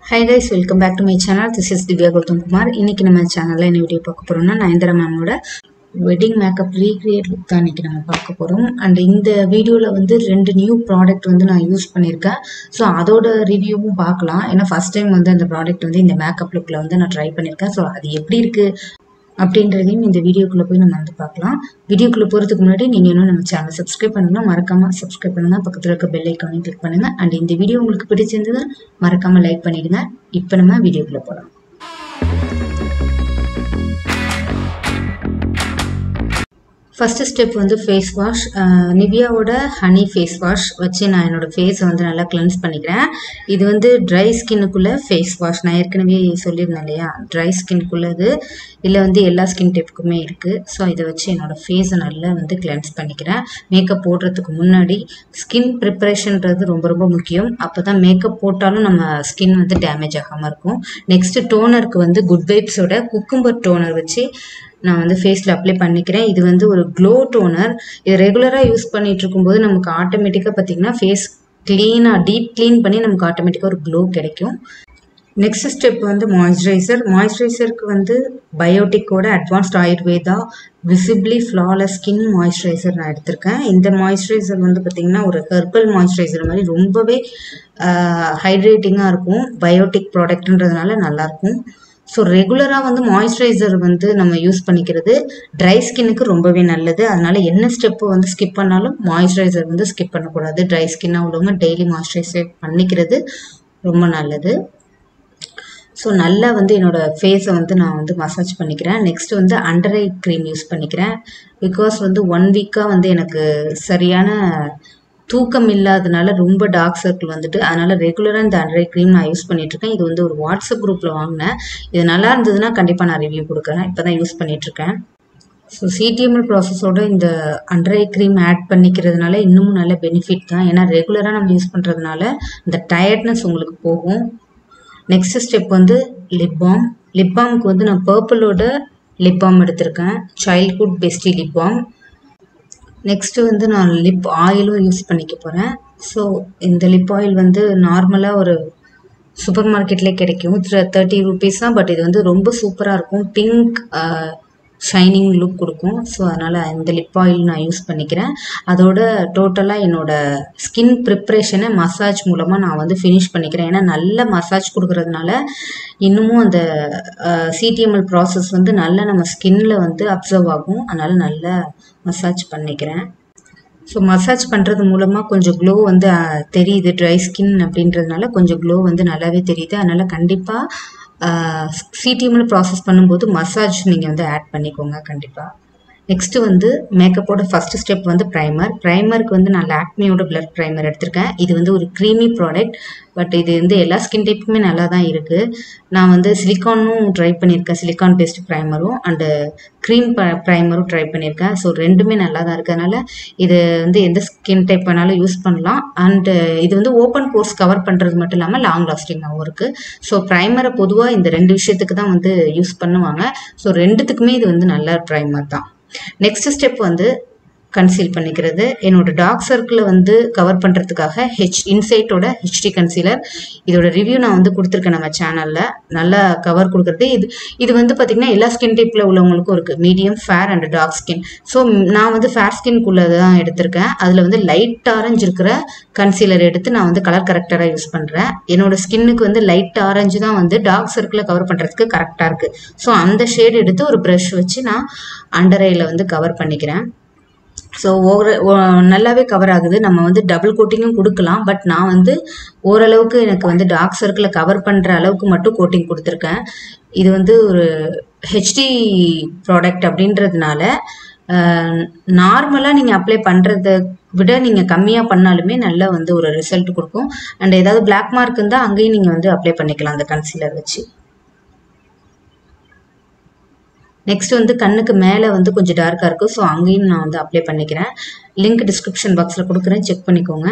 high guys welcome back to my channel this is Divya Gautham Kumar இன்னைக்கு நம்ம சேனலில் என்ன வீடியோ பார்க்க போகிறோம்னா நயன்தாரா மேமோட வெட்டிங் மேக்கப் ரீக்ரியேட் லுக் தான் இன்னைக்கு நம்ம பார்க்க போகிறோம் அண்ட் இந்த வீடியோவில் வந்து ரெண்டு நியூ ப்ராடக்ட் வந்து நான் யூஸ் பண்ணியிருக்கேன் ஸோ அதோட ரிவ்யூவும் பார்க்கலாம் ஏன்னா ஃபஸ்ட் டைம் வந்து அந்த ப்ராடக்ட் வந்து இந்த மேக்கப் லுக்கில் வந்து நான் ட்ரை பண்ணியிருக்கேன் ஸோ அது எப்படி இருக்குது அப்படின்றதையும் இந்த வீடியோக்குள்ளே போய் நம்ம வந்து பார்க்கலாம் வீடியோக்குள்ளே போகிறதுக்கு முன்னாடி நீங்கள் இன்னும் நம்ம சேனல் சப்ஸ்கிரைப் பண்ணலாம் மறக்காமல் சப்ஸ்கிரைப் பண்ணுங்கள் பக்கத்தில் இருக்க பெல் ஐக்கானையும் கிளிக் பண்ணுங்கள் அண்ட் இந்த வீடியோ உங்களுக்கு பிடிச்சிருந்தது மறக்காமல் லைக் பண்ணிடுங்க இப்போ நம்ம வீடியோக்குள்ளே போகலாம் ஃபஸ்ட்டு ஸ்டெப் வந்து ஃபேஸ் வாஷ் நிவியாவோட ஹனி ஃபேஸ் வாஷ் வச்சு நான் என்னோடய ஃபேஸை வந்து நல்லா கிளென்ஸ் பண்ணிக்கிறேன் இது வந்து ட்ரை ஸ்கின்னுக்குள்ளே ஃபேஸ் வாஷ் நான் ஏற்கனவே சொல்லியிருந்தேன் இல்லையா ட்ரை ஸ்கின்க்குள்ளது இல்லை வந்து எல்லா ஸ்கின் டைப்புக்குமே இருக்குது ஸோ இதை வச்சு என்னோடய ஃபேஸை நல்லா வந்து கிளென்ஸ் பண்ணிக்கிறேன் மேக்கப் போடுறதுக்கு முன்னாடி ஸ்கின் ப்ரிப்பரேஷன்றது ரொம்ப ரொம்ப முக்கியம் அப்போ தான் மேக்கப் போட்டாலும் நம்ம ஸ்கின் வந்து டேமேஜ் ஆகாமல் இருக்கும் நெக்ஸ்ட்டு டோனருக்கு வந்து குட் வைப்ஸோட குக்கும்பர் டோனர் வச்சு நான் வந்து ஃபேஸில் அப்ளை பண்ணிக்கிறேன் இது வந்து ஒரு க்ளோ டோனர் இது ரெகுலராக யூஸ் பண்ணிட்டு இருக்கும்போது நமக்கு ஆட்டோமேட்டிக்காக பார்த்தீங்கன்னா ஃபேஸ் க்ளீனாக டீப் க்ளீன் பண்ணி நமக்கு ஆட்டோமேட்டிக்காக ஒரு க்ளோ கிடைக்கும் நெக்ஸ்ட் ஸ்டெப் வந்து மாய்ஸ்சரைசர் மாய்ஸ்சரைசருக்கு வந்து பயோட்டிக்கோட advanced Ayurveda visibly flawless skin moisturiser நான் எடுத்திருக்கேன் இந்த மாய்ஸ்சரைசர் வந்து பார்த்திங்கன்னா ஒரு ஹெர்பல் மாய்ஸ்சரைசர் மாதிரி ரொம்பவே ஹைட்ரேட்டிங்காக இருக்கும் பயோட்டிக் ப்ராடக்ட்ன்றதுனால நல்லாயிருக்கும் ஸோ ரெகுலராக வந்து மாய்ஸ்சரைசர் வந்து நம்ம யூஸ் பண்ணிக்கிறது ட்ரை ஸ்கின்னுக்கு ரொம்பவே நல்லது அதனால என்ன ஸ்டெப்பு வந்து ஸ்கிப் பண்ணாலும் மாய்ஸ்சரைசர் வந்து ஸ்கிப் பண்ணக்கூடாது ட்ரை ஸ்கின்னாக உள்ளவங்க டெய்லி மாய்ஸ்சரைசர் பண்ணிக்கிறது ரொம்ப நல்லது ஸோ நல்லா வந்து என்னோடய ஃபேஸை வந்து நான் வந்து மசாஜ் பண்ணிக்கிறேன் நெக்ஸ்ட் வந்து அண்டர் ஐ க்ரீம் யூஸ் பண்ணிக்கிறேன் பிகாஸ் வந்து ஒன் வீக்காக வந்து எனக்கு சரியான தூக்கம் இல்லாதனால ரொம்ப டார்க் சர்க்கிள் வந்துட்டு அதனால் ரெகுலராக இந்த அண்டர் ஐ க்ரீம் நான் யூஸ் பண்ணிகிட்ருக்கேன் இது வந்து ஒரு வாட்ஸ்அப் குரூப்பில் வாங்கினேன் இது நல்லா இருந்ததுன்னா கண்டிப்பாக நான் ரிவ்யூ கொடுக்குறேன் இப்போ தான் யூஸ் பண்ணிகிட்ருக்கேன் ஸோ சிடிஎம்எல் ப்ராசஸோட இந்த அண்டர் ஐ க்ரீம் ஆட் பண்ணிக்கிறதுனால இன்னமும் நல்ல பெனிஃபிட் தான் ஏன்னா ரெகுலராக நம்ம யூஸ் பண்ணுறதுனால இந்த டயர்ட்னஸ் உங்களுக்கு போகும் நெக்ஸ்ட் ஸ்டெப் வந்து லிப் பாம் லிப் பாமுக்கு வந்து நான் பர்பிளோட லிப் பாம் எடுத்திருக்கேன் childhood bestie lip balm next வந்து நான் லிப் ஆயிலும் யூஸ் பண்ணிக்க போகிறேன் ஸோ இந்த லிப் ஆயில் வந்து நார்மலாக ஒரு சூப்பர் மார்க்கெட்லேயே கிடைக்கும் தேர்ட்டி ருபீஸ் தான் பட் இது வந்து ரொம்ப சூப்பராக இருக்கும் பிங்க் ஷைனிங் லுக் கொடுக்கும் ஸோ அதனால் இந்த லிப் ஆயில் நான் யூஸ் பண்ணிக்கிறேன் அதோட டோட்டலாக என்னோடய ஸ்கின் ப்ரிப்ரேஷனை மசாஜ் மூலமாக நான் வந்து ஃபினிஷ் பண்ணிக்கிறேன் ஏன்னா நல்ல மசாஜ் கொடுக்கறதுனால இன்னமும் அந்த சிடிஎம்எல் ப்ராசஸ் வந்து நல்லா நம்ம ஸ்கின்னில் வந்து அப்சர்வ் ஆகும் அதனால் நல்லா மசாஜ் பண்ணிக்கிறேன் ஸோ மசாஜ் பண்ணுறது மூலமாக கொஞ்சம் க்ளோ வந்து தெரியுது ட்ரை ஸ்கின் அப்படின்றதுனால கொஞ்சம் க்ளோ வந்து நல்லாவே தெரியுது அதனால் கண்டிப்பாக சிடிஎம்மில் ப்ராசஸ் பண்ணும்போது மசாஜ் நீங்கள் வந்து ஆட் பண்ணிக்கோங்க கண்டிப்பாக நெக்ஸ்ட்டு வந்து மேக்கப்போட ஃபஸ்ட்டு ஸ்டெப் வந்து ப்ரைமர் ப்ரைமருக்கு வந்து நான் லாக்மியோட பிளட் ப்ரைமர் எடுத்திருக்கேன் இது வந்து ஒரு க்ரீமி ப்ராடக்ட் பட் இது வந்து எல்லா ஸ்கின் டைப்புக்குமே நல்லா தான் இருக்குது நான் வந்து சிலிக்கானும் ட்ரை பண்ணியிருக்கேன் சிலிக்கான் பேஸ்ட் ப்ரைமரும் அண்டு க்ரீம் ப்ரைமரும் ட்ரை பண்ணியிருக்கேன் ஸோ ரெண்டுமே நல்லா தான் இருக்குது அதனால் இது வந்து எந்த ஸ்கின் டைப் வேணாலும் யூஸ் பண்ணலாம் அண்டு இது வந்து ஓப்பன் போர்ஸ் கவர் பண்ணுறது மட்டும் இல்லாமல் லாங் லாஸ்டிங்காகவும் இருக்குது ஸோ ப்ரைமரை பொதுவாக இந்த ரெண்டு விஷயத்துக்கு தான் வந்து யூஸ் பண்ணுவாங்க ஸோ ரெண்டுத்துக்குமே இது வந்து நல்ல ப்ரைமர் தான் நெக்ஸ்ட் ஸ்டெப் வந்து கன்சீல் பண்ணிக்கிறது என்னோட டார்க் சர்க்கிளை வந்து கவர் பண்ணுறதுக்காக ஹெச் இன்சைட்டோட ஹெச்டி கன்சீலர் இதோட ரிவ்யூ நான் வந்து கொடுத்துருக்கேன் நம்ம சேனலில் நல்லா கவர் கொடுக்குறது இது இது வந்து பார்த்திங்கன்னா எல்லா ஸ்கின் டைப்பில் உள்ளவங்களுக்கும் இருக்குது medium fair and dark skin so நான் வந்து ஃபேர் ஸ்கின்குள்ளே தான் எடுத்திருக்கேன் அதில் வந்து லைட் ஆரஞ்சு இருக்கிற கன்சீலர் எடுத்து நான் வந்து கலர் கரெக்டராக யூஸ் பண்ணுறேன் என்னோட ஸ்கின்னுக்கு வந்து லைட் ஆரஞ்சு தான் வந்து டார்க் சர்க்கிளை கவர் பண்ணுறதுக்கு கரெக்டாக இருக்குது ஸோ அந்த ஷேட் எடுத்து ஒரு ப்ரஷ் வச்சு நான் அண்டர் ஐயில் வந்து கவர் பண்ணிக்கிறேன் ஸோ ஓர நல்லாவே கவர் ஆகுது நம்ம வந்து டபுள் கோட்டிங்கும் கொடுக்கலாம் பட் நான் வந்து ஓரளவுக்கு எனக்கு வந்து டார்க் சர்க்கிளை கவர் பண்ணுற அளவுக்கு மட்டும் கோட்டிங் கொடுத்துருக்கேன் இது வந்து ஒரு ஹெச்டி ப்ராடக்ட் அப்படின்றதுனால நார்மலாக நீங்கள் அப்ளை பண்ணுறத விட நீங்கள் கம்மியாக பண்ணாலுமே நல்லா வந்து ஒரு ரிசல்ட் கொடுக்கும் அண்ட் ஏதாவது பிளாக் மார்க் இருந்தால் அங்கேயும் நீங்கள் வந்து அப்ளை பண்ணிக்கலாம் அந்த கன்சீலர் வச்சு நெக்ஸ்ட் வந்து கண்ணுக்கு மேலே வந்து கொஞ்சம் டார்க்காக இருக்கும் ஸோ அங்கேயும் நான் வந்து அப்ளை பண்ணிக்கிறேன் லிங்க் டிஸ்கிரிப்ஷன் பாக்ஸில் கொடுக்குறேன் செக் பண்ணிக்கோங்க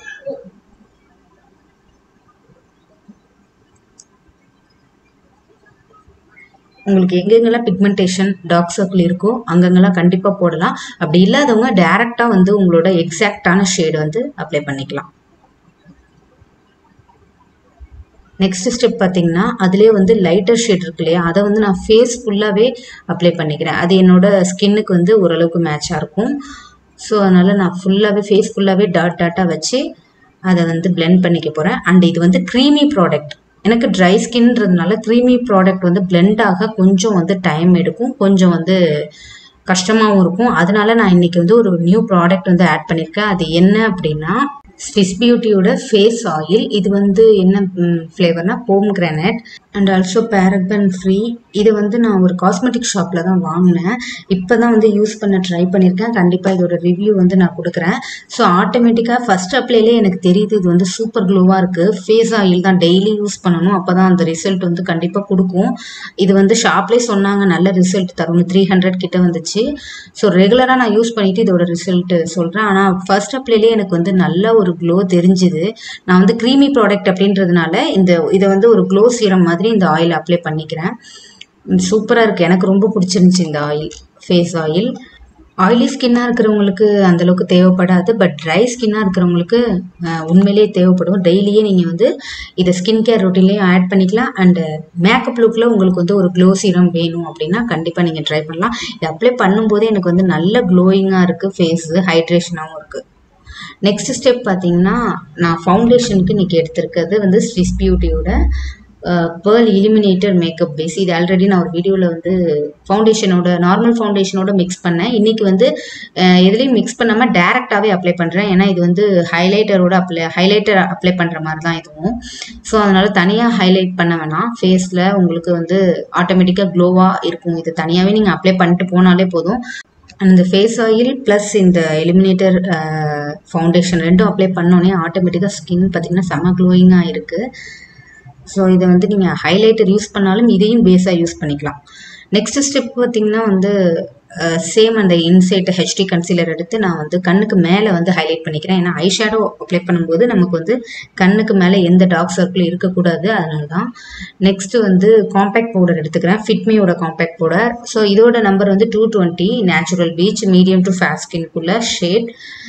உங்களுக்கு எங்கெங்கெல்லாம் பிக்மெண்டேஷன் டார்க் சர்க்கிள் இருக்கோ அங்கங்கெல்லாம் கண்டிப்பாக போடலாம் அப்படி இல்லாதவங்க டேரெக்டாக வந்து உங்களோட எக்ஸாக்டான ஷேடு வந்து அப்ளை பண்ணிக்கலாம் நெக்ஸ்ட் ஸ்டெப் பார்த்தீங்கன்னா அதுலேயே வந்து லைட்டர் ஷேட் இருக்கு இல்லையா அதை வந்து நான் ஃபேஸ் ஃபுல்லாகவே அப்ளை பண்ணிக்கிறேன் அது என்னோட ஸ்கின்னுக்கு வந்து ஓரளவுக்கு மேட்சாக இருக்கும் ஸோ அதனால் நான் ஃபுல்லாகவே ஃபேஸ் ஃபுல்லாகவே டாட் டாட்டாக வச்சு அதை வந்து blend பண்ணிக்க போகிறேன் அண்ட் இது வந்து க்ரீமி ப்ராடக்ட் எனக்கு ட்ரை ஸ்கின்றதுனால க்ரீமி ப்ராடக்ட் வந்து blend ஆக கொஞ்சம் வந்து டைம் எடுக்கும் கொஞ்சம் வந்து கஷ்டமாகவும் இருக்கும் அதனால நான் இன்னைக்கு வந்து ஒரு நியூ ப்ராடக்ட் வந்து ஆட் பண்ணியிருக்கேன் அது என்ன அப்படின்னா ஸ்விஸ் பியூட்டியோட ஃபேஸ் ஆயில் இது வந்து என்ன ஃப்ளேவர்னா pomegranate and also paraben free இது வந்து நான் ஒரு காஸ்மெட்டிக் ஷாப்பில் தான் வாங்கினேன் இப்போ தான் வந்து யூஸ் பண்ண ட்ரை பண்ணியிருக்கேன் கண்டிப்பாக இதோட ரிவ்யூ வந்து நான் கொடுக்குறேன் ஸோ ஆட்டோமேட்டிக்காக ஃபர்ஸ்ட் அப்ளைலே எனக்கு தெரியுது இது வந்து சூப்பர் க்ளோவாக இருக்குது ஃபேஸ் ஆயில் தான் டெய்லி யூஸ் பண்ணணும் அப்போ தான் அந்த ரிசல்ட் வந்து கண்டிப்பாக கொடுக்கும் இது வந்து ஷாப்லேயே சொன்னாங்க நல்ல ரிசல்ட் தரும் த்ரீ ஹண்ட்ரட் கிட்ட வந்துச்சு ஸோ ரெகுலராக நான் யூஸ் பண்ணிட்டு இதோட ரிசல்ட் சொல்கிறேன் ஆனால் ஃபர்ஸ்ட் அப்ளைலே எனக்கு வந்து நல்ல ஒரு க்ளோ தெரிஞ்சுது நான் வந்து க்ரீமி ப்ராடக்ட் அப்படின்றதுனால இந்த இதை வந்து ஒரு க்ளோ சீரம் மாதிரி இந்த ஆயில் அப்ளை பண்ணிக்கிறேன் சூப்பராக இருக்குது எனக்கு ரொம்ப பிடிச்சிருந்துச்சி இந்த ஆயில் ஃபேஸ் ஆயில் ஆயிலி ஸ்கின்னாக இருக்கிறவங்களுக்கு அந்தளவுக்கு தேவைப்படாது பட் ட்ரை ஸ்கின்னாக இருக்கிறவங்களுக்கு அஹ், உண்மையிலேயே தேவைப்படும் டெய்லியே நீங்கள் வந்து இதை ஸ்கின் கேர் ரொட்டீன்லேயும் ஆட் பண்ணிக்கலாம் அண்டு மேக்கப் லுக்கில் உங்களுக்கு வந்து ஒரு க்ளோ சீரம் வேணும் அப்படின்னா கண்டிப்பாக நீங்கள் ட்ரை பண்ணலாம் இது அப்ளை பண்ணும்போதே எனக்கு வந்து நல்ல க்ளோயிங்காக இருக்குது ஃபேஸு ஹைட்ரேஷனாகவும் இருக்குது நெக்ஸ்ட் ஸ்டெப் பார்த்தீங்கன்னா நான் ஃபவுண்டேஷனுக்கு இன்னைக்கு எடுத்திருக்கிறது வந்து ஸ்விஸ் பியூட்டியோட பேர்ல் இலிமினேட்டர் மேக்கப் பேஸ் இது ஆல்ரெடி நான் ஒரு வீடியோவில் வந்து ஃபவுண்டேஷனோட நார்மல் ஃபவுண்டேஷனோட மிக்ஸ் பண்ணேன் இன்னைக்கு வந்து அஹ், எதுலேயும் மிக்ஸ் பண்ணாமல் டேரெக்டாகவே அப்ளை பண்ணுறேன் ஏன்னா இது வந்து ஹைலைட்டரோட அப்ளை ஹைலைட்டர் அப்ளை பண்ணுற மாதிரி தான் இதுவும் ஸோ அதனால் தனியாக ஹைலைட் பண்ண வேணாம் ஃபேஸில் உங்களுக்கு வந்து ஆட்டோமேட்டிக்காக க்ளோவாக இருக்கும் இது தனியாகவே நீங்கள் அப்ளை பண்ணிட்டு போனாலே போதும் அந்த ஃபேஸ் ஆயில் ப்ளஸ் இந்த எலிமினேட்டர் ஃபவுண்டேஷன் ரெண்டும் அப்ளை பண்ணோன்னே ஆட்டோமேட்டிக்காக ஸ்கின் பார்த்தீங்கன்னா செம்ம க்ளோயிங்காக இருக்குது ஸோ இதை வந்து நீங்கள் ஹைலைட்டர் யூஸ் பண்ணாலும் இதையும் பேஸாக யூஸ் பண்ணிக்கலாம் நெக்ஸ்ட் ஸ்டெப் பார்த்தீங்கன்னா வந்து சேம் அந்த இன்சைட் ஹெச்டி கன்சீலர் எடுத்து நான் வந்து கண்ணுக்கு மேலே வந்து ஹைலைட் பண்ணிக்கிறேன் ஏன்னா ஐ ஷேடோ அப்ளை பண்ணும்போது நமக்கு வந்து கண்ணுக்கு மேலே எந்த டார்க் சர்க்கிளும் இருக்கக்கூடாது அதனால தான் நெக்ஸ்ட் வந்து காம்பேக்ட் பவுடர் எடுத்துக்கிறேன் ஃபிட்மியோட காம்பேக்ட் பவுடர் ஸோ இதோட நம்பர் வந்து two twenty natural peach medium to face ஸ்கின்குள்ள ஷேட்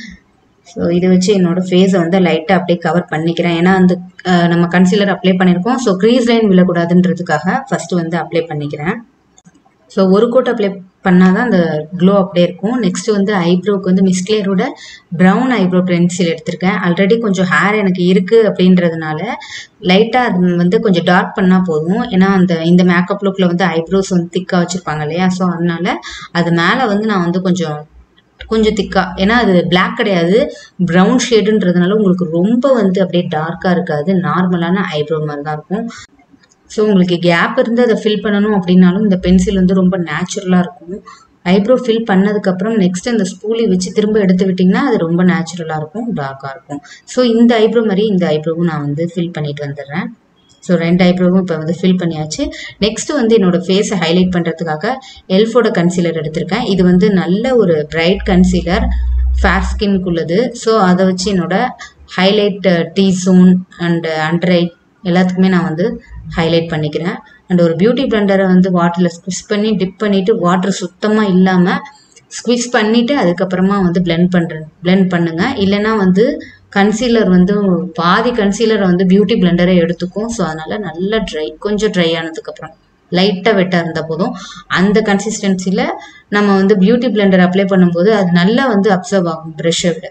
ஸோ இதை வச்சு என்னோட ஃபேஸை வந்து லைட்டாக அப்படியே கவர் பண்ணிக்கிறேன் ஏன்னா அந்த அஹ், நம்ம கன்சீலர் அப்ளை பண்ணியிருக்கோம் ஸோ க்ரீஸ் லைன் விழக்கூடாதுன்றதுக்காக ஃபஸ்ட்டு வந்து அப்ளை பண்ணிக்கிறேன் ஸோ ஒரு கோட் அப்ளை பண்ணால் தான் அந்த க்ளோ அப்படியே இருக்கும் நெக்ஸ்ட் வந்து ஐப்ரோக்கு வந்து மிஸ்கிளியரோட ப்ரௌன் ஐப்ரோ பென்சில் எடுத்திருக்கேன் ஆல்ரெடி கொஞ்சம் ஹேர் எனக்கு இருக்குது அப்படின்றதுனால லைட்டாக அது வந்து கொஞ்சம் டார்க் பண்ணால் போதும் ஏன்னா அந்த இந்த மேக்கப் லுக்கில் வந்து ஐப்ரோஸ் வந்து திக்காக வச்சுருப்பாங்க இல்லையா ஸோ அதனால அது மேலே வந்து நான் வந்து கொஞ்சம் கொஞ்சம் திக்கா ஏன்னா அது Black கிடையாது ப்ரௌன் ஷேடுன்றதுனால உங்களுக்கு ரொம்ப வந்து அப்படியே டார்க்காக இருக்காது நார்மலான ஐப்ரோ மாதிரி தான் இருக்கும் ஸோ உங்களுக்கு கேப் இருந்து அதை ஃபில் பண்ணணும் அப்படின்னாலும் இந்த பென்சில் வந்து ரொம்ப நேச்சுரலாக இருக்கும் ஐப்ரோ ஃபில் பண்ணதுக்கப்புறம் நெக்ஸ்ட் அந்த ஸ்பூலி வச்சு திரும்ப எடுத்து விட்டிங்கன்னா அது ரொம்ப நேச்சுரலாக இருக்கும் டார்க்காக இருக்கும் ஸோ இந்த ஐப்ரோ மாதிரி இந்த ஐப்ரோவும் நான் வந்து ஃபில் பண்ணிட்டு வந்துடுறேன் ஸோ ரெண்டு ஐப்ரோவும் இப்போ வந்து ஃபில் பண்ணியாச்சு நெக்ஸ்ட் வந்து என்னோட ஃபேஸை ஹைலைட் பண்ணுறதுக்காக எல்ஃபோட கன்சீலர் எடுத்திருக்கேன் இது வந்து நல்ல ஒரு பிரைட் கன்சீலர் ஃபேர் ஸ்கின்குள்ளது ஸோ அதை வச்சு என்னோட highlight T zone and under eye எல்லாத்துக்குமே நான் வந்து ஹைலைட் பண்ணிக்கிறேன் அண்ட் ஒரு பியூட்டி பிளண்டரை வந்து வாட்டரில் ஸ்குவிஸ் பண்ணி டிப் பண்ணிவிட்டு வாட்டர் சுத்தமாக இல்லாமல் ஸ்குவிஸ் பண்ணிவிட்டு அதுக்கப்புறமா வந்து blend பண்ணுறேன் blend பண்ணுங்க இல்லைன்னா வந்து கன்சீலர் வந்து பாதி கன்சீலரை வந்து பியூட்டி பிளெண்டரை எடுத்துக்கும் ஸோ அதனால நல்லா ட்ரை கொஞ்சம் ட்ரை ஆனதுக்கப்புறம் லைட்டாக வெட்டாக இருந்தால் போதும் அந்த கன்சிஸ்டன்சியில் நம்ம வந்து பியூட்டி பிளெண்டர் அப்ளை பண்ணும்போது அது நல்லா வந்து அப்சர்வ் ஆகும் ப்ரெஷ்ஷை விட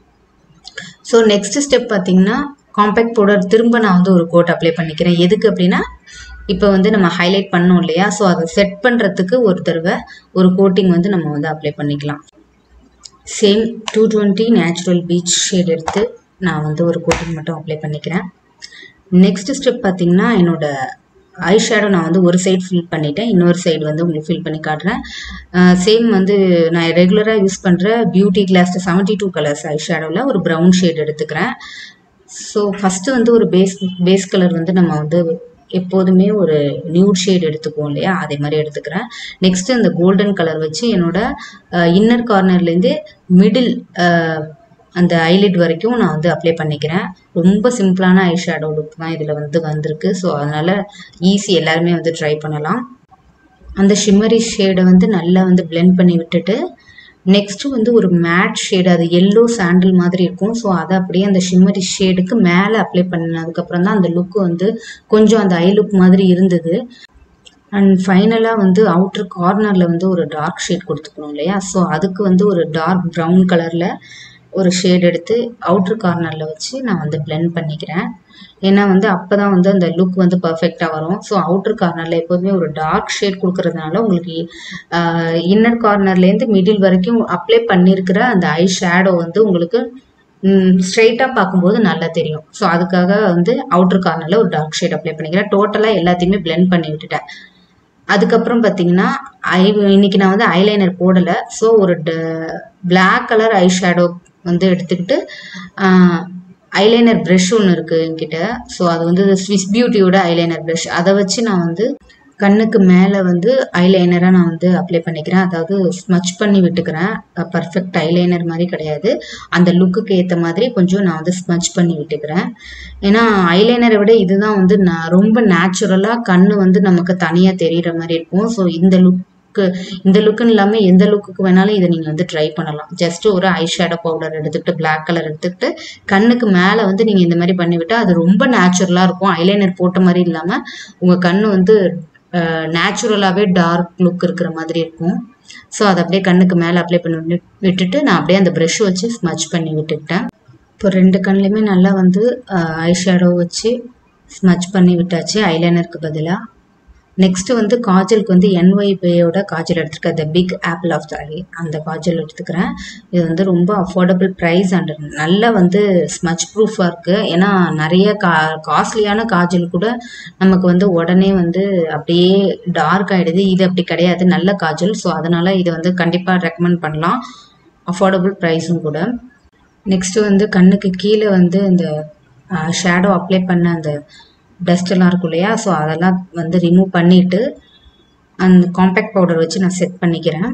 ஸோ நெக்ஸ்ட் ஸ்டெப் பார்த்தீங்கன்னா காம்பேக்ட் பவுடர் திரும்ப நான் வந்து ஒரு கோட் அப்ளை பண்ணிக்கிறேன் எதுக்கு அப்படின்னா இப்போ வந்து நம்ம ஹைலைட் பண்ணோம் இல்லையா ஸோ அதை செட் பண்ணுறதுக்கு ஒரு தடவை ஒரு கோட்டிங் வந்து நம்ம வந்து அப்ளை பண்ணிக்கலாம் same two twenty natural peach shade எடுத்து நான் வந்து ஒரு கோட்டிங் மட்டும் அப்ளை பண்ணிக்கிறேன் நெக்ஸ்ட் ஸ்டெப் பார்த்தீங்கன்னா என்னோட ஐ ஷேடோ நான் வந்து ஒரு சைடு ஃபில் பண்ணிட்டேன் இன்னொரு சைடு வந்து உங்களுக்கு ஃபில் பண்ணி காட்டுறேன் சேம் வந்து நான் ரெகுலராக யூஸ் பண்ணுற beauty glazed seventy two colours eye ஷேடோவில் ஒரு ப்ரௌன் ஷேட் எடுத்துக்கிறேன் ஸோ ஃபஸ்ட்டு வந்து ஒரு பேஸ் பேஸ் கலர் வந்து நம்ம வந்து எப்போதுமே ஒரு நியூட் ஷேட் எடுத்துக்குவோம் இல்லையா அதே மாதிரி எடுத்துக்கிறேன் நெக்ஸ்ட் இந்த கோல்டன் கலர் வச்சு என்னோட இன்னர் கார்னர்லேருந்து மிடில் அந்த ஐலிட் வரைக்கும் நான் வந்து அப்ளை பண்ணிக்கிறேன் ரொம்ப சிம்பிளான ஐ ஷேடோ லுக் தான் இதில் வந்து வந்திருக்கு ஸோ அதனால் ஈஸி எல்லாருமே வந்து ட்ரை பண்ணலாம் அந்த ஷிம்மரி ஷேடை வந்து நல்லா வந்து blend பண்ணி விட்டுட்டு நெக்ஸ்ட் வந்து ஒரு மேட் ஷேடு அது எல்லோ சாண்டில் மாதிரி இருக்கும் ஸோ அதை அப்படியே அந்த ஷிம்மரி ஷேடுக்கு மேலே அப்ளை பண்ணதுக்கப்புறம் தான் அந்த லுக் வந்து கொஞ்சம் அந்த ஐ லுக் மாதிரி இருந்தது அண்ட் ஃபைனலாக வந்து அவுட்ரு கார்னரில் வந்து ஒரு டார்க் ஷேட் கொடுத்துக்கணும் இல்லையா ஸோ அதுக்கு வந்து ஒரு டார்க் ப்ரௌன் கலரில் ஒரு ஷேட் எடுத்து அவுட்ரு கார்னரில் வச்சு நான் வந்து blend பண்ணிக்கிறேன் ஏன்னா வந்து அப்போ தான் வந்து அந்த லுக் வந்து பர்ஃபெக்டாக வரும் ஸோ அவுட்ரு கார்னரில் எப்போதுமே ஒரு டார்க் ஷேட் கொடுக்கறதுனால உங்களுக்கு இன்னர் கார்னர்லேருந்து மிடில் வரைக்கும் அப்ளை பண்ணியிருக்கிற அந்த ஐ ஷேடோ வந்து உங்களுக்கு ஸ்ட்ரெயிட்டாக பார்க்கும்போது நல்லா தெரியும் ஸோ அதுக்காக வந்து அவுட்ரு கார்னரில் ஒரு டார்க் ஷேட் அப்ளை பண்ணிக்கிறேன் டோட்டலாக எல்லாத்தையுமே blend பண்ணி விட்டுட்டேன் அதுக்கப்புறம் பார்த்தீங்கன்னா ஐ இன்னைக்கு நான் வந்து ஐலைனர் போடலை ஸோ ஒரு பிளாக் கலர் ஐ ஷேடோ வந்து எடுத்துக்கிட்டு ஐலைனர் ப்ரஷ் ஒன்று இருக்குது என்கிட்ட ஸோ அது வந்து ஸ்விஸ் பியூட்டியோட ஐலைனர் ப்ரஷ் அதை வச்சு நான் வந்து கண்ணுக்கு மேலே வந்து ஐலைனராக நான் வந்து அப்ளை பண்ணிக்கிறேன் அதாவது ஸ்மச் பண்ணி விட்டுக்கிறேன் பர்ஃபெக்ட் ஐலைனர் மாதிரி கிடையாது அந்த லுக்குக்கு ஏற்ற மாதிரி கொஞ்சம் நான் வந்து ஸ்மச் பண்ணி விட்டுக்கிறேன் ஏன்னா ஐலைனரை விட இதுதான் வந்து நான் ரொம்ப நேச்சுரலாக கண்ணு வந்து நமக்கு தனியாக தெரிகிற மாதிரி இருக்கும் ஸோ இந்த லுக்கு இந்த லுக்குன்னு இல்லாமல் எந்த லுக்குக்கு வேணாலும் இதை நீங்கள் வந்து ட்ரை பண்ணலாம் ஜஸ்ட் ஒரு ஐ ஷேடோ பவுடர் எடுத்துக்கிட்டு பிளாக் கலர் எடுத்துக்கிட்டு கண்ணுக்கு மேலே வந்து நீங்கள் இந்த மாதிரி பண்ணிவிட்டால் அது ரொம்ப நேச்சுரலாக இருக்கும் ஐலைனர் போட்ட மாதிரி இல்லாமல் உங்கள் கண்ணு வந்து நேச்சுரலாகவே டார்க் லுக் இருக்கிற மாதிரி இருக்கும் ஸோ அதை அப்படியே கண்ணுக்கு மேலே அப்ளை பண்ணி விட்டு- விட்டுட்டு நான் அப்படியே அந்த ப்ரஷ் வச்சு ஸ்மச் பண்ணி விட்டுக்கிட்டேன் இப்போ ரெண்டு கண்ணுலையுமே நல்லா வந்து ஐ ஷேடோ வச்சு ஸ்மச் பண்ணி விட்டாச்சு ஐலைனருக்கு பதிலாக நெக்ஸ்ட்டு வந்து காஜலுக்கு வந்து என்ஒய்பியோட காஜல் எடுத்துருக்கேன் the big apple of the eye அந்த காஜல் எடுத்துக்கிறேன் இது வந்து ரொம்ப அஃபோர்டபுள் ப்ரைஸ் அண்ட் நல்லா வந்து ஸ்மச் ப்ரூஃபாக இருக்குது ஏன்னா நிறைய கா காஸ்ட்லியான காஜல் கூட நமக்கு வந்து உடனே வந்து அப்படியே டார்க் ஆகிடுது இது அப்படி கிடையாது நல்ல காஜல் ஸோ அதனால் இதை வந்து கண்டிப்பாக ரெக்கமெண்ட் பண்ணலாம் அஃபோர்டபுள் ப்ரைஸும் கூட நெக்ஸ்ட்டு வந்து கண்ணுக்கு கீழே வந்து இந்த ஷேடோ அப்ளை பண்ண அந்த டஸ்ட் எல்லாம் இருக்கும் இல்லையா ஸோ அதெல்லாம் வந்து ரிமூவ் பண்ணிட்டு அந்த காம்பேக்ட் பவுடர் வச்சு நான் செட் பண்ணிக்கிறேன்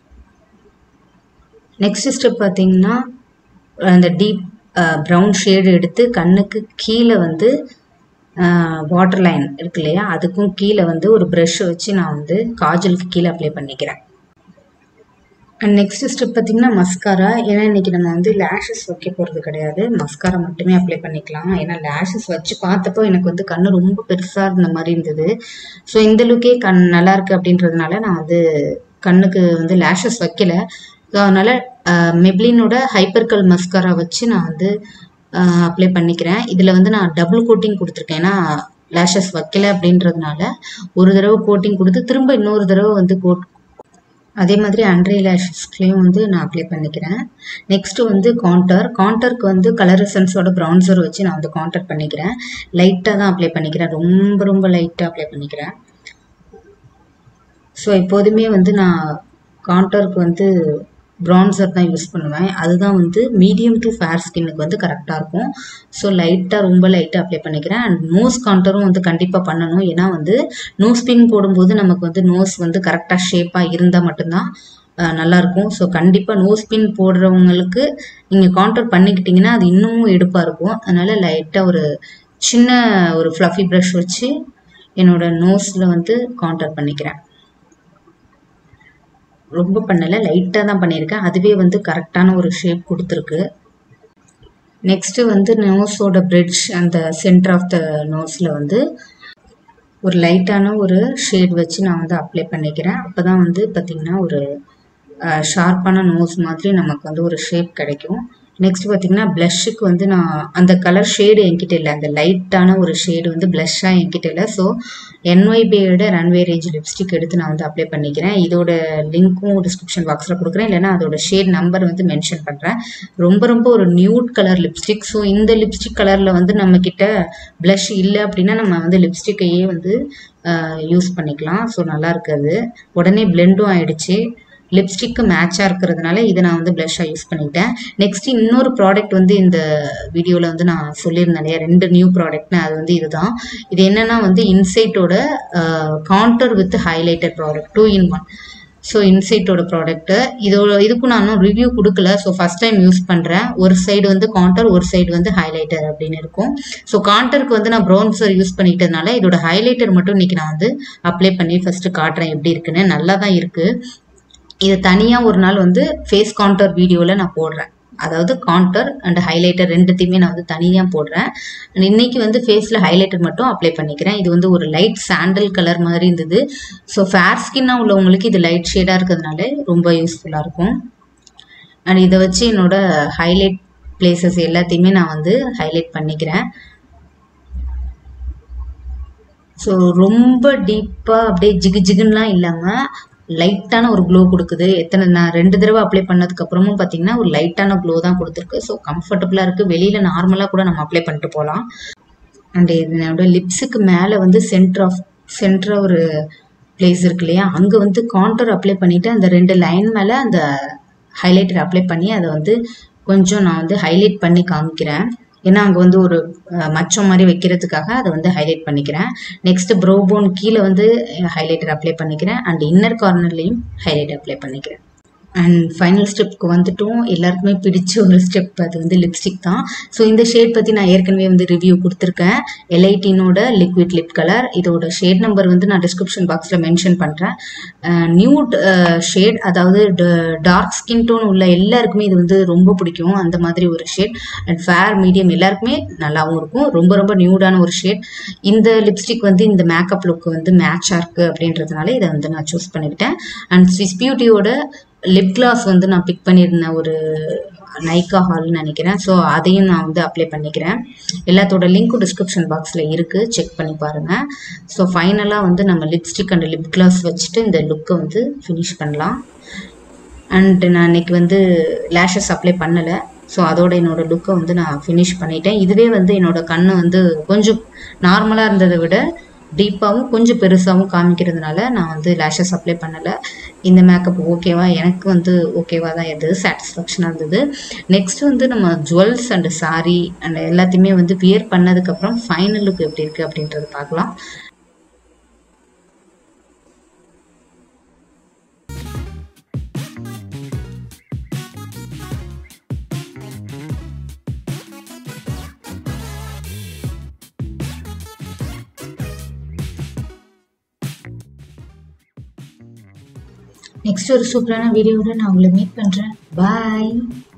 நெக்ஸ்ட் ஸ்டெப் பார்த்தீங்கன்னா அந்த டீப் ப்ரௌன் ஷேடு எடுத்து கண்ணுக்கு கீழே வந்து வாட்டர் லைன் இருக்கு இல்லையா அதுக்கும் கீழே வந்து ஒரு ப்ரஷ் வச்சு நான் வந்து காஜலுக்கு கீழே அப்ளை பண்ணிக்கிறேன் அண்ட் நெக்ஸ்ட் ஸ்டெப் பார்த்தீங்கன்னா மஸ்காரா ஏன்னா இன்னைக்கு நம்ம வந்து லேஷஸ் வைக்க போகிறது கிடையாது மஸ்காரா மட்டுமே அப்ளை பண்ணிக்கலாம் ஏன்னா லேஷஸ் வச்சு பார்த்தப்போ எனக்கு வந்து கண்ணு ரொம்ப பெருசாக இருந்த மாதிரி இருந்தது ஸோ இந்த லுக்கே கண் நல்லா இருக்கு அப்படின்றதுனால நான் வந்து கண்ணுக்கு வந்து லேஷஸ் வைக்கல ஸோ அதனால் மெப்ளினோட ஹைப்பர்கல் மஸ்காரா வச்சு நான் வந்து அப்ளை பண்ணிக்கிறேன் இதில் வந்து நான் டபுள் கோட்டிங் கொடுத்துருக்கேன் ஏன்னா லேஷஸ் வைக்கல அப்படின்றதுனால ஒரு தடவை கோட்டிங் கொடுத்து திரும்ப இன்னொரு தடவை வந்து கோட் அதே மாதிரி அண்ட்ரி லேஷஸ்லேயும் வந்து நான் அப்ளை பண்ணிக்கிறேன் நெக்ஸ்ட்டு வந்து காண்டர் காண்டருக்கு வந்து கலர் எசன்ஸோட ப்ரௌன்சர் வச்சு நான் வந்து காண்டர் பண்ணிக்கிறேன் லைட்டாக தான் அப்ளை பண்ணிக்கிறேன் ரொம்ப ரொம்ப லைட்டாக அப்ளை பண்ணிக்கிறேன் ஸோ எப்போதுமே வந்து நான் காண்டருக்கு வந்து ப்ரான்சர் தான் யூஸ் பண்ணுவேன் அதுதான் வந்து மீடியம் டு ஃபேர் ஸ்கின்னுக்கு வந்து கரெக்டாக இருக்கும் ஸோ லைட்டாக ரொம்ப லைட்டாக அப்ளை பண்ணிக்கிறேன் அண்ட் நோஸ் காண்டரும் வந்து கண்டிப்பாக பண்ணணும் ஏன்னா வந்து நோஸ் பின் போடும்போது நமக்கு வந்து நோஸ் வந்து கரெக்டாக ஷேப்பாக இருந்தால் மட்டும்தான் அஹ், நல்லாயிருக்கும் ஸோ கண்டிப்பாக நோஸ் பின் போடுறவங்களுக்கு நீங்கள் காண்டர் பண்ணிக்கிட்டிங்கன்னா அது இன்னமும் எடுப்பாக இருக்கும் அதனால் லைட்டாக ஒரு சின்ன ஒரு ஃப்ளஃபி ப்ரஷ் வச்சு என்னோட நோஸில் வந்து காண்டர் பண்ணிக்கிறேன் ரொம்ப பண்ணலை லைட்டாக தான் பண்ணியிருக்கேன் அதுவே வந்து கரெக்டான ஒரு ஷேப் கொடுத்துருக்கு நெக்ஸ்ட்டு வந்து நோஸோட பிரிட்ஜ் அந்த சென்டர் ஆஃப் த நோஸில் வந்து ஒரு லைட்டான ஒரு ஷேட் வச்சு நான் வந்து அப்ளை பண்ணிக்கிறேன் அப்போ தான் வந்து பார்த்திங்கன்னா ஒரு ஷார்ப்பான நோஸ் மாதிரி நமக்கு வந்து ஒரு ஷேப் கிடைக்கும் நெக்ஸ்ட் பார்த்தீங்கன்னா ப்ளஷ்ஷுக்கு வந்து நான் அந்த கலர் ஷேடு என்கிட்ட இல்லை அந்த லைட்டான ஒரு ஷேடு வந்து ப்ளஷ்ஷாக என்கிட்ட இல்லை ஸோ என்ஒய்பியோட ரன்வே ரேஞ்ச் லிப்ஸ்டிக் எடுத்து நான் வந்து அப்ளை பண்ணிக்கிறேன் இதோட லிங்க்கும் டிஸ்கிரிப்ஷன் பாக்ஸில் கொடுக்குறேன் இல்லைன்னா அதோட ஷேட் நம்பர் வந்து மென்ஷன் பண்ணுறேன் ரொம்ப ரொம்ப ஒரு நியூட் கலர் லிப்ஸ்டிக் ஸோ இந்த லிப்ஸ்டிக் கலரில் வந்து நம்மக்கிட்ட ப்ளஷ் இல்லை அப்படின்னா நம்ம வந்து லிப்ஸ்டிக்கையே வந்து யூஸ் பண்ணிக்கலாம் ஸோ நல்லா இருக்காது உடனே பிளெண்டும் ஆயிடுச்சு லிப்ஸ்டிக்கு மேட்சாக இருக்கிறதுனால இதை நான் வந்து ப்ளஷ்ஷாக யூஸ் பண்ணிக்கிட்டேன் நெக்ஸ்ட் இன்னொரு ப்ராடக்ட் வந்து இந்த வீடியோவில் வந்து நான் சொல்லியிருந்தேன் இல்லையா ரெண்டு நியூ ப்ராடக்ட்னு அது வந்து இதுதான் இது என்னன்னா வந்து இன்சைட்டோட contour with highlighter product two in one so இன்சைட்டோட ப்ராடக்ட்டு இதோட இதுக்கும் நான் இன்னும் ரிவ்யூ கொடுக்கல ஸோ ஃபஸ்ட் டைம் யூஸ் பண்ணுறேன் ஒரு சைடு வந்து காண்டர் ஒரு சைடு வந்து ஹைலைட்டர் அப்படின்னு இருக்கும் ஸோ காண்டருக்கு வந்து நான் ப்ரௌன்சர் யூஸ் பண்ணிக்கிட்டதுனால இதோட ஹைலைட்டர் மட்டும் இன்னைக்கு நான் வந்து அப்ளை பண்ணி ஃபஸ்ட்டு காட்டுறேன் எப்படி இருக்குன்னு நல்லா தான் இருக்குது இது தனியாக ஒரு நாள் வந்து ஃபேஸ் கான்டர் வீடியோவில் நான் போடுறேன் அதாவது கான்டர் அண்ட் ஹைலைட்டர் ரெண்டுத்தையுமே நான் வந்து தனியாக போடுறேன் And இன்னைக்கு வந்து ஃபேஸில் ஹைலைட்டர் மட்டும் அப்ளை பண்ணிக்கிறேன் இது வந்து ஒரு லைட் சாண்டல் கலர் மாதிரி இருந்தது ஸோ ஃபேர் ஸ்கின்னாக உள்ளவங்களுக்கு இது லைட் ஷேடாக இருக்கிறதுனால ரொம்ப யூஸ்ஃபுல்லாக இருக்கும் அண்ட் இதை வச்சு என்னோட ஹைலைட் பிளேசஸ் எல்லாத்தையுமே நான் வந்து ஹைலைட் பண்ணிக்கிறேன் ஸோ ரொம்ப டீப்பாக அப்படியே ஜிகு ஜிகுன்னுலாம் இல்லாமல் லைட்டான ஒரு க்ளோ கொடுக்குது எத்தனை நான் ரெண்டு தடவை அப்ளை பண்ணதுக்கு அப்புறமும் பார்த்தீங்கன்னா ஒரு லைட்டான க்ளோ தான் கொடுத்துருக்கு ஸோ கம்ஃபர்டபுளாக இருக்குது வெளியில் நார்மலாக கூட நம்ம அப்ளை பண்ணிட்டு போகலாம் அண்ட் என்னோட லிப்ஸுக்கு மேலே வந்து சென்டர் ஆஃப் சென்டராக ஒரு பிளேஸ் இருக்கு இல்லையா அங்கே வந்து கான்டர் அப்ளை பண்ணிவிட்டு அந்த ரெண்டு லைன் மேலே அந்த ஹைலைட்டர் அப்ளை பண்ணி அதை வந்து கொஞ்சம் நான் வந்து ஹைலைட் பண்ணி காமிக்கிறேன் ஏன்னா அங்கே வந்து ஒரு அஹ், மச்சம் மாதிரி வைக்கிறதுக்காக அதை வந்து ஹைலைட் பண்ணிக்கிறேன் நெக்ஸ்ட் ப்ரோபோன் கீழே வந்து ஹைலைட்டர் அப்ளை பண்ணிக்கிறேன் அண்ட் இன்னர் கார்னர்லேயும் ஹைலைட் அப்ளை பண்ணிக்கிறேன் அண்ட் ஃபைனல் ஸ்டெப்க்கு வந்துட்டும் எல்லாருக்குமே பிடிச்ச ஒரு ஸ்டெப் அது வந்து லிப்ஸ்டிக் தான் ஸோ இந்த ஷேட் பற்றி நான் ஏற்கனவே வந்து ரிவ்யூ கொடுத்துருக்கேன் எல்ஐடினோட லிக்விட் லிப் கலர் இதோட ஷேட் நம்பர் வந்து நான் டிஸ்கிரிப்ஷன் பாக்ஸில் மென்ஷன் பண்ணுறேன் நியூட் ஷேட் அதாவது டார்க் ஸ்கின் டோன் உள்ள எல்லாருக்குமே இது வந்து ரொம்ப பிடிக்கும் அந்த மாதிரி ஒரு ஷேட் அண்ட் ஃபேர் மீடியம் எல்லாருக்குமே நல்லாவும் இருக்கும் ரொம்ப ரொம்ப நியூடான ஒரு ஷேட் இந்த லிப்ஸ்டிக் வந்து இந்த மேக்கப் லுக் வந்து மேட்சாக இருக்குது அப்படின்றதுனால இதை வந்து நான் சூஸ் பண்ணிக்கிட்டேன் அண்ட் ஸ்விஸ் பியூட்டியோட லிப் கிளாஸ் வந்து நான் பிக் பண்ணியிருந்தேன் ஒரு நைக்கா ஹால்னு நினைக்கிறேன் ஸோ அதையும் நான் வந்து அப்ளை பண்ணிக்கிறேன் எல்லாத்தோட லிங்க்கும் டிஸ்கிரிப்ஷன் பாக்ஸில் இருக்குது செக் பண்ணி பாருங்கள் ஸோ ஃபைனலாக வந்து நம்ம லிப்ஸ்டிக் அண்ட் லிப் கிளாஸ் வச்சுட்டு இந்த லுக்கை வந்து ஃபினிஷ் பண்ணலாம் அண்ட் நான் இன்னைக்கு வந்து லேஷஸ் அப்ளை பண்ணலை ஸோ அதோட என்னோட லுக்கை வந்து நான் ஃபினிஷ் பண்ணிட்டேன் இதுவே வந்து என்னோட கண்ணு வந்து கொஞ்சம் நார்மலாக இருந்ததை விட டீப்பாகவும் கொஞ்சம் பெருசாகவும் காமிக்கிறதுனால நான் வந்து லேஷஸ் அப்ளை பண்ணலை இந்த மேக்கப் ஓகேவா எனக்கு வந்து ஓகேவா தான் இருந்தது சாட்டிஸ்ஃபேக்ஷனாக இருந்தது நெக்ஸ்ட் வந்து நம்ம ஜுவல்ஸ் அண்ட் சாரீ அண்ட் எல்லாத்தையுமே வந்து வியர் பண்ணதுக்கப்புறம் ஃபைனல் லுக் எப்படி இருக்குது அப்படின்றது பார்க்கலாம் நெக்ஸ்ட் ஒரு சூப்பரான வீடியோவோட நான் உங்களை மீட் பண்ணுறேன் பாய்